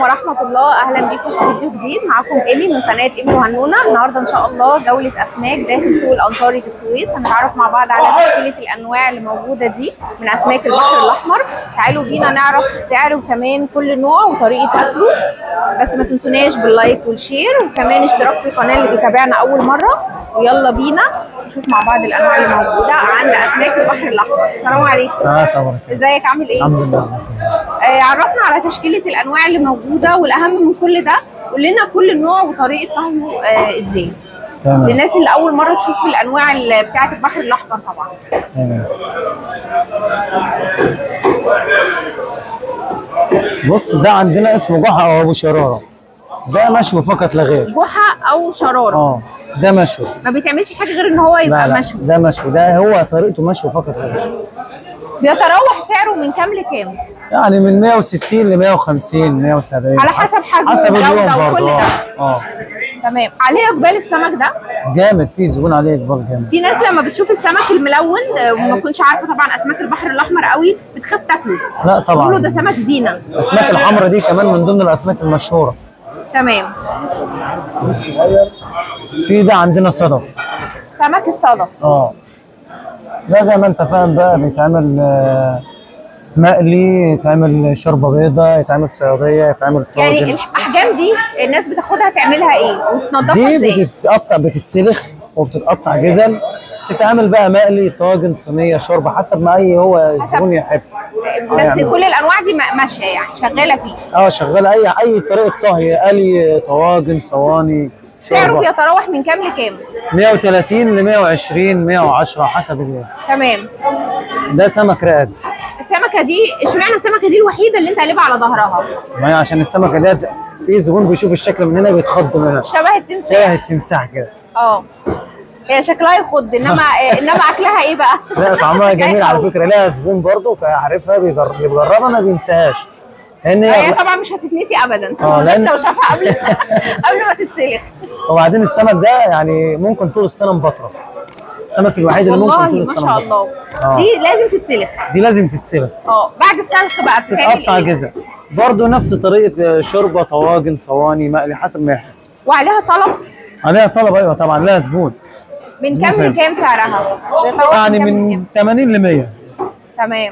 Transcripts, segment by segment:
ورحمة الله أهلا بيكم في فيديو جديد معاكم إيمي من قناة إيمي وهنونة النهاردة إن شاء الله جولة أسماك داخل سوق الأنصاري في السويس هنتعرف مع بعض على تشكيلة الأنواع اللي موجودة دي من أسماك البحر الأحمر تعالوا بينا نعرف السعر وكمان كل نوع وطريقة أكله بس ما تنسوناش باللايك والشير وكمان اشتراك في القناة اللي بيتابعنا أول مرة ويلا بينا نشوف مع بعض الأنواع اللي موجودة عند أسماك البحر الأحمر السلام عليكم ساعات طبعا ازيك عامل ايه؟ الحمد لله آه، عرفنا على تشكيلة الأنواع اللي موجودة والأهم من كل ده قول لنا كل نوع وطريقة طهيه آه، ازاي تمام للناس اللي أول مرة تشوف الأنواع اللي بتاعة البحر الأحمر طبعا تمام بص ده عندنا اسمه جحا او ابو شراره ده مشوي فقط لا غير جحا أو شرارة اه ده مشوي ما بيتعملش حاجة غير إن هو يبقى لا لا مشوي ده مشوي ده هو طريقته مشوي فقط لا غير بيتراوح سعره من كام لكام؟ يعني من 160 ل 150 170 على حسب حجمه حسب والجودة اليوم وكل برضه ده. اه اه تمام عليه إقبال السمك ده جامد في زبون عليه اقبال جامد في ناس لما بتشوف السمك الملون آه، وما تكونش عارفة طبعا أسماك البحر الأحمر قوي بتخاف تاكله لا طبعا بيقولوا ده سمك زينة الاسماك الحمراء دي كمان من ضمن الاسماك المشهوره تمام في ده عندنا صدف سمك الصدف اه ده زي ما انت فاهم بقى بيتعمل آه، مقلي يتعمل شوربه بيضاء يتعمل صياديه يتعمل يعني طاجن الاحجام دي الناس بتاخدها تعملها ايه وتنضفها دي ازاي بتتقطع بتتسلخ وبتتقطع جزل تتعمل بقى مقلي طاجن صينيه شوربه حسب ما اي هو الزبون يحب بس يعني. كل الانواع دي م- ماشيه يعني شغاله فيه اه شغال اي اي طريقه طهي قلي طواجن صواني سعره شوربه بيتراوح من كام لكام 130 ل 120 110 حسب اليوم تمام ده سمك رقد السمكه دي اشمعنى السمكه دي الوحيده اللي انت قلبها على ظهرها ما هي عشان السمكه ديت في زبون بيشوف الشكل من هنا بيتخض منها شبه التمساح شبه التمساح كده اه هي شكلها يخض انما انما اكلها ايه بقى لا طعمها جميل على فكره لها زبون برضه فعارفها بيجر- بيجربها ما بينساهاش لان هي هي طبعا مش هتتنسي ابدا اه، بالذات لأن- لو شافها قبل قبل ما تتسلخ وبعدين السمك ده يعني ممكن طول السنه مبطرة السمك الوحيد اللي ممكن والله طول ما السنه شاء مبطرة. الله اه. دي لازم تتسلخ دي لازم تتسلق اه بعد السلخ بقى بتتعمل تتقطع ايه جزء برضه نفس طريقه شوربه طواجن صواني مقلي حسب ما يحب وعليها طلب عليها طلب ايوه طبعا لها زبون من كام ممكن. لكام سعرها؟ بيتراوح يعني كام من لكام؟ 80 ل 100 تمام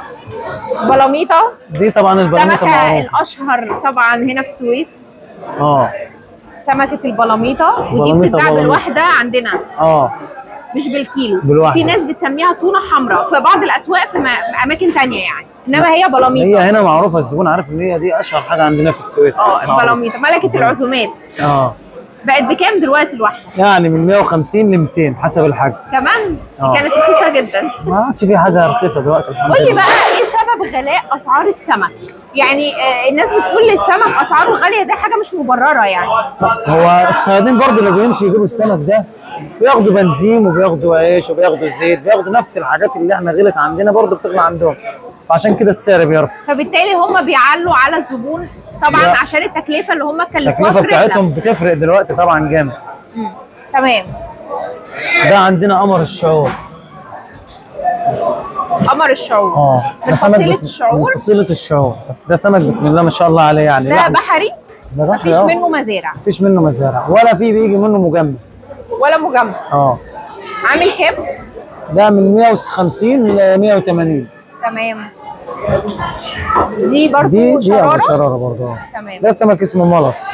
بلاميطه دي طبعا البلاميطه سمكه معروفه الاشهر طبعا هنا في السويس اه سمكه البلاميطه ودي بلاميطة بتتباع بلاميطة. بالواحده عندنا اه مش بالكيلو بالواحدة. في ناس بتسميها تونه حمراء في بعض الاسواق في م- اماكن تانية يعني انما هي بلاميطه هي هنا معروفه الزبون عارف ان هي دي اشهر حاجه عندنا في السويس اه معروفة. البلاميطه ملكه العزومات اه بقت بكام دلوقتي الواحده؟ يعني من 150 ل 200 حسب الحجم كمان اه. دي كانت رخيصه جدا ما عادش في حاجه رخيصه دلوقتي الحمد قول لي لله بقى ايه سبب غلاء اسعار السمك؟ يعني آه، الناس بتقول السمك اسعاره غاليه ده حاجه مش مبرره يعني هو الصيادين برضه اللي بيمشي يجيبوا السمك ده بياخدوا بنزين وبياخدوا عيش وبياخدوا زيت بياخدوا نفس الحاجات اللي احنا غلت عندنا برضه بتغلى عندهم فعشان كده السعر بيرفع فبالتالي هم بيعلوا على الزبون طبعا لا. عشان التكلفه اللي هم كلفوها التكلفه في الرحله بتاعتهم بتفرق دلوقتي طبعا جامد مم. تمام ده عندنا قمر الشعور قمر الشعور اه من ده سمك فصيله بس- الشعور من فصيله الشعور بس ده سمك بسم الله ما شاء الله عليه يعني ده لحم- بحري ده بحري مفيش اه. منه مزارع مفيش منه مزارع ولا في بيجي منه مجمد ولا مجمع اه عامل كام؟ ده من 150 ل 180 تمام دي برضو دي دي ابو شراره شراره برضه اه تمام ده سمك اسمه ملص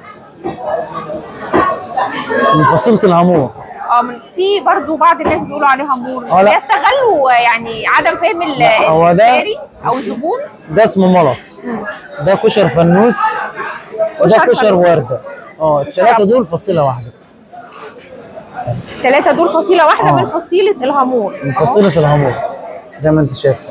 من فصيله الهامور اه من في برضو بعض الناس بيقولوا عليها مور اه لا. بيستغلوا يعني عدم فهم ال- لا، هو ده- المشتري او الزبون ده اسمه ملص مم. ده كشر فنوس وده كشر كشر فنوس. ورده اه الثلاثه دول فصيله واحده الثلاثه دول فصيله واحده اه. من فصيله الهامور من فصيله الهامور زي ما انت شايف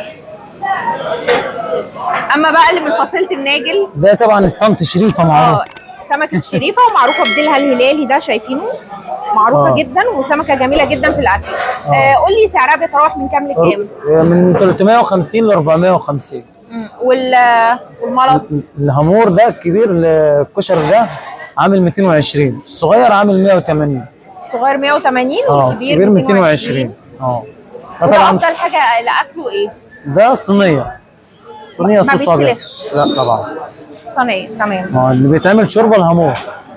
اما بقى اللي من فصيله الناجل ده طبعا الطنط شريفه اه معروف سمكه شريفه ومعروفه بديلها الهلالي ده شايفينه معروفه اه. جدا وسمكه جميله جدا في الاكل اه. آه قول لي سعرها بيتراوح من كام لكام من 350 ل 450 مم. وال والملص الهامور ده الكبير الكشر ده عامل 220 الصغير عامل 180 الصغير 180 اه والكبير كبير 220 اه ده وده طبعا افضل حاجه لاكله ايه ده صينيه صينيه ما صوص ابيض بيتسلخش. لا طبعا صينيه تمام اه اللي بيتعمل شوربه الهامور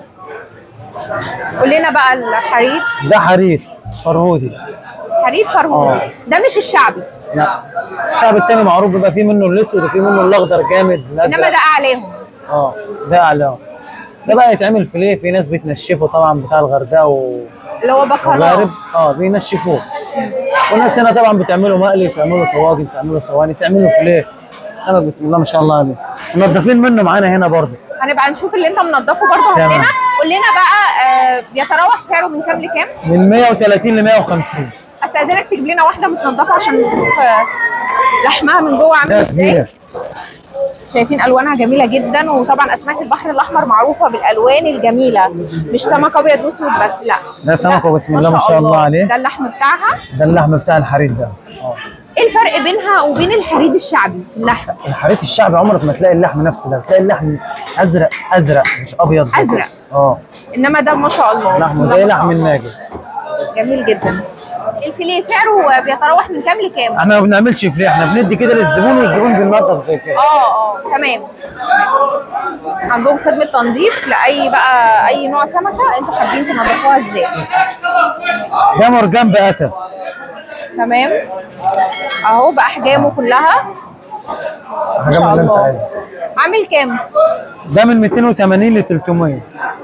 قول لنا بقى الحريد ده حريت فرهودي حريد فرهود آه. ده مش الشعبي لا الشعب التاني معروف بيبقى فيه منه الاسود وفيه منه الاخضر جامد انما الازرق ده اعلاهم اه ده اعلى ده بقى يتعمل فيليه في ناس بتنشفه طبعا بتاع الغردقه و... اللي هو وغارب بكرات اه بينشفوه والناس هنا طبعا بتعمله مقلي بتعمله طواجن بتعمله صواني بتعمله فيليه سمك بسم الله ما شاء الله عليه منضفين منه معانا هنا برضه هنبقى نشوف اللي انت منضفه برضه تمام. عندنا قول لنا بقى آه بيتراوح سعره من كام لكام من 130 ل 150 استاذنك تجيب لنا واحده متنضفه عشان نشوف آه لحمها من جوه عامل ده ازاي كبير شايفين الوانها جميله جدا وطبعا اسماك البحر الاحمر معروفه بالالوان الجميله مش سمك ابيض واسود بس لا ده سمك وبسم الله ما شاء الله عليه. ده اللحم بتاعها ده اللحم بتاع الحريد ده اه ايه الفرق بينها وبين الحريد الشعبي في اللحم الحريت الشعبي عمرك ما تلاقي اللحم نفس ده بتلاقي اللحم ازرق ازرق مش ابيض زي كده. أزرق. اه انما ده ما شاء الله بسم لحمه الله زي ما شاء لحم الله. الناجي جميل جدا الفيليه سعره بيتراوح من كام لكام احنا ما بنعملش فليه احنا بندي كده للزبون والزبون بينضف زي كده اه اه تمام عندهم خدمه تنظيف لاي بقى اي نوع سمكه انتوا حابين تنظفوها ازاي ده مرجان بقتل تمام اهو باحجامه كلها ما حاجه من شاء اللي انت الله عايزها عامل كام ده من 280 ل 300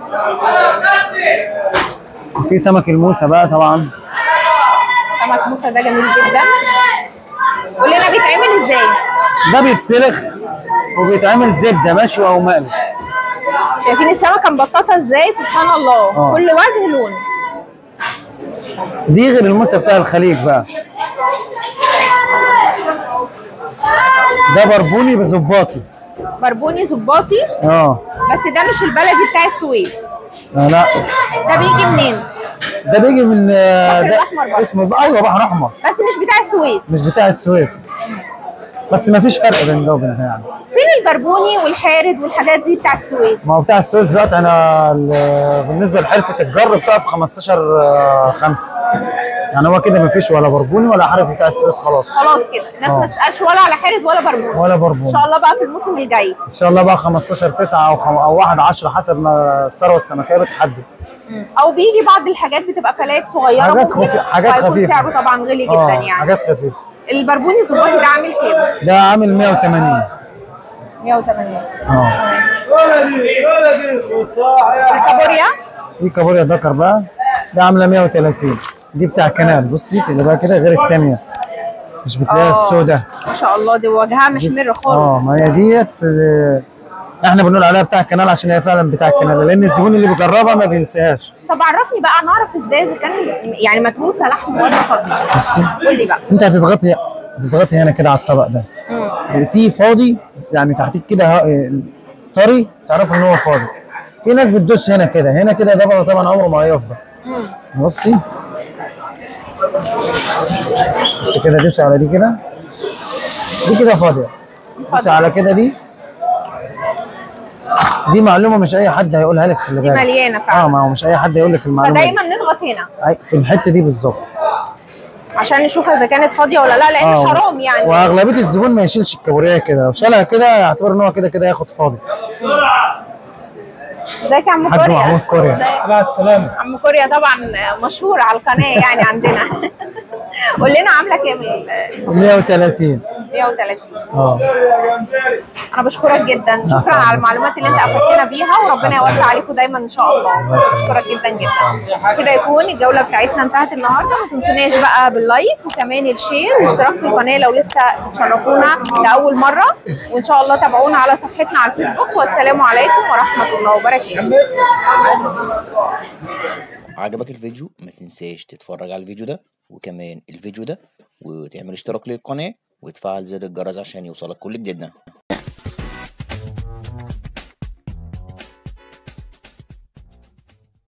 وفي سمك الموسى بقى طبعا سمك موسى ده جميل جدا قول لنا بيتعمل ازاي ده بيتسلخ وبيتعمل زبده مشوي او مقلي شايفين السمكه مبططه ازاي سبحان الله آه. كل وجه لون دي غير الموسى بتاع الخليج بقى ده بربوني بزباطي بربوني زباطي اه بس ده مش البلدي بتاع السويس آه، لا ده بيجي منين ده بيجي من آه، بحر ده الأحمر برضه. اسمه ايوه بحر احمر بس مش بتاع السويس مش بتاع السويس بس ما فيش فرق بين ده وبين ده يعني فين البربوني والحارد والحاجات دي بتاعت السويس ما هو بتاع السويس دلوقتي انا ال- بالنسبه لحرفه الجر بتاعه في 15 5 يعني هو كده ما فيش ولا بربوني ولا حرف بتاع السويس خلاص خلاص كده الناس ما آه. تسالش ولا على حارد ولا بربوني ولا ان بربوني شاء الله بقى في الموسم الجاي ان شاء الله بقى 15 9 او خم... او 1 10 حسب ما الثروه السمكيه بتحدد او بيجي بعض الحاجات بتبقى فلاك صغيره حاجات ممكن، خفي- حاجات وهيكون خفيفة. سعره طبعا غالي جدا اه يعني حاجات خفيفه البربوني الزباطي ده عامل كام؟ ده عامل 180 180 اه الكابوريا دي كابوريا دكر بقى ده عامله 130 دي بتاع كنال بصي تبقى بقى كده غير التانية مش بتلاقيها آه. السوداء ما شاء الله دي وجهها محمر اه خالص ما هي ديت آه، احنا بنقول عليها بتاع الكنال عشان هي فعلا بتاع الكنال لان الزبون اللي بيجربها ما بينساهاش طب عرفني بقى نعرف ازاي اذا كان يعني متروسه لحم ولا فاضيه بصي قول لي بقى انت هتضغطي هتضغطي هنا كده على الطبق ده مم. لقيتيه فاضي يعني تحتيك كده ها- طري تعرف ان هو فاضي في ناس بتدوس هنا كده هنا كده ده بقى طبعا عمره ما هيفضى مم. بصي بصي كده دوسي على دي كده دي كده فاضيه دوسي على كده دي دي معلومه مش اي حد هيقولها لك خلي دي بالك مليانه فعلا اه ما هو مش اي حد هيقول لك المعلومه دي. فدايما نضغط هنا أي- في الحته دي بالظبط عشان نشوف اذا كانت فاضيه ولا لا لان آه. حرام يعني واغلبيه الزبون ما يشيلش الكابوريا كده لو شالها كده يعتبر ان هو كده كده ياخد فاضي ازيك يا عم حاج كوريا محمود كوريا ازيك؟ لا السلامه عم كوريا طبعا مشهور على القناه يعني عندنا قول لنا عامله كام ال 130 130 اه انا بشكرك جدا شكرا على المعلومات اللي انت افدتنا بيها وربنا يوسع عليكم دايما ان شاء الله بشكرك جدا جدا كده يكون الجوله بتاعتنا انتهت النهارده ما تنسوناش بقى باللايك وكمان الشير والاشتراك في القناه لو لسه بتشرفونا لاول مره وان شاء الله تابعونا على صفحتنا على الفيسبوك والسلام عليكم ورحمه الله وبركاته عجبك الفيديو ما تنساش تتفرج على الفيديو ده وكمان الفيديو ده وتعمل اشتراك للقناة وتفعل زر الجرس عشان يوصلك كل جديدنا